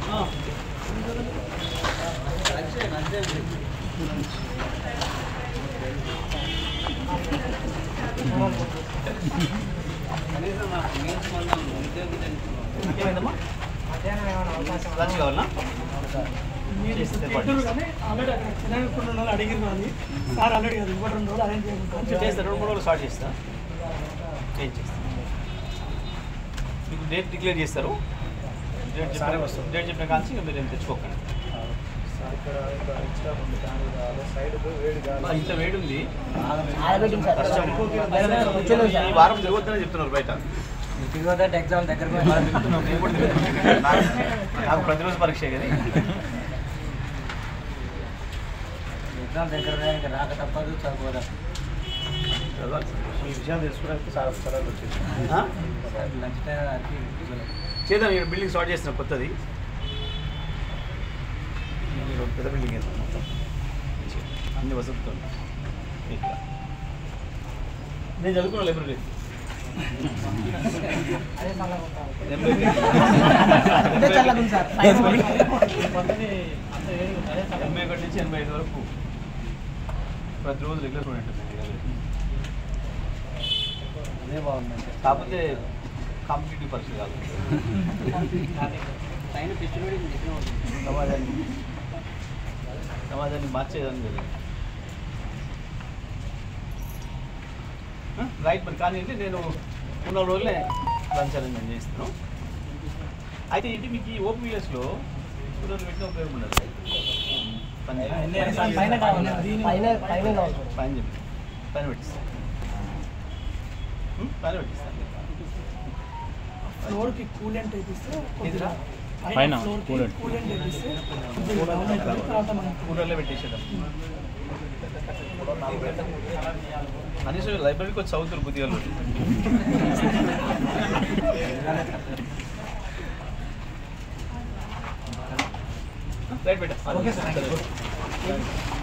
ఏమైందమ్మా లంచ్ కావాలన్నా చేస్తే పెట్టరు కానీ ఆల్రెడీ అక్కడ చిన్నకుండా ఉన్న వాళ్ళు అడిగిరు అది సార్ ఆల్రెడీ అది ఇంకోటి రెండు రోజులు అరేంజ్ చేయకుండా చేస్తా రెండు మూడు రోజులు స్టార్ట్ చేస్తా ఏం చేస్తా మీకు డేట్ డిక్లేర్ చేస్తారు డేట్ చెప్పిన డేట్ చెప్పిన కాల్సి ఇంకా మీరు ఏం తెచ్చుకోకండి ఆ, ఇంత వేడి ఉంది కష్టం. ఈ వారం తిరగొద్దని చెప్తున్నారు బయట తిరుగుతుంటే ఎగ్జామ్ దగ్గర మనం తిరుగుతున్నాం, నేను కూడా తిరుగుతున్నాను. నాకు- నాకు ప్రతిరోజు పరీక్ష కానీ ఎగ్జామ్ దగ్గర ఇంకా రాక తప్పదు చదువుకోదా చదవాలి. ఈ విషయం తెలుసుకోవడానికి చాలా స్థలాలు వచ్చేసి ఆ? లంచ్ టైం వరకు కూర్చోలేదు. చేద్దాం ఇక్కడ బిల్డింగ్ స్టార్ట్ చేస్తున్నాం కొత్తది ఇది ఒక పెద్ద బిల్డింగ్ వేస్తాం మొత్తం మంచిగా. అన్ని వసతులు ఇట్లా నేను చదువుకున్న లైబ్రరీ ఎనభై ఒకటి నుంచి ఎనభై ఐదు వరకు ప్రతిరోజు రెగ్యులర్ స్టూడెంట్ అదే బాగుంది కాకపోతే కాంపిటేటివ్ పరీక్ష కాదు పైన పిచ్చి సమాజాన్ని సమాజాన్ని మార్చేదని లేదు రైట్ మరి కానీ ఏంటి నేను ఉన్న రోజులే లంచ్ అరేంజ్మెంట్ చేస్తున్నాను అయితే ఏంటి మీకు ఈ ఓపీఎస్లో రోజు పెట్టిన ఉపయోగం ఉండదు పని చేయాలి. పైన కావాలి దీని పైన పైన కావాలి పైన చెప్పి పైన పెట్టిస్తాను ఉం? పైన పెట్టిస్తాను ఫ్లోర్ కి కూలెంట్ వేపిస్తే ఎదురా? పైన ఫ్లోర్ కి కూలెంట్ వేపిస్తే కొద్దిగా డౌన్ అవుతుంది. తర్వాత మనం కూలర్లో పెట్టేసేద్దాం కనీసం లైబ్రరీకి వచ్చి చదువుతారు బుద్ధిగా రైట్ బేటా ఓకే సార్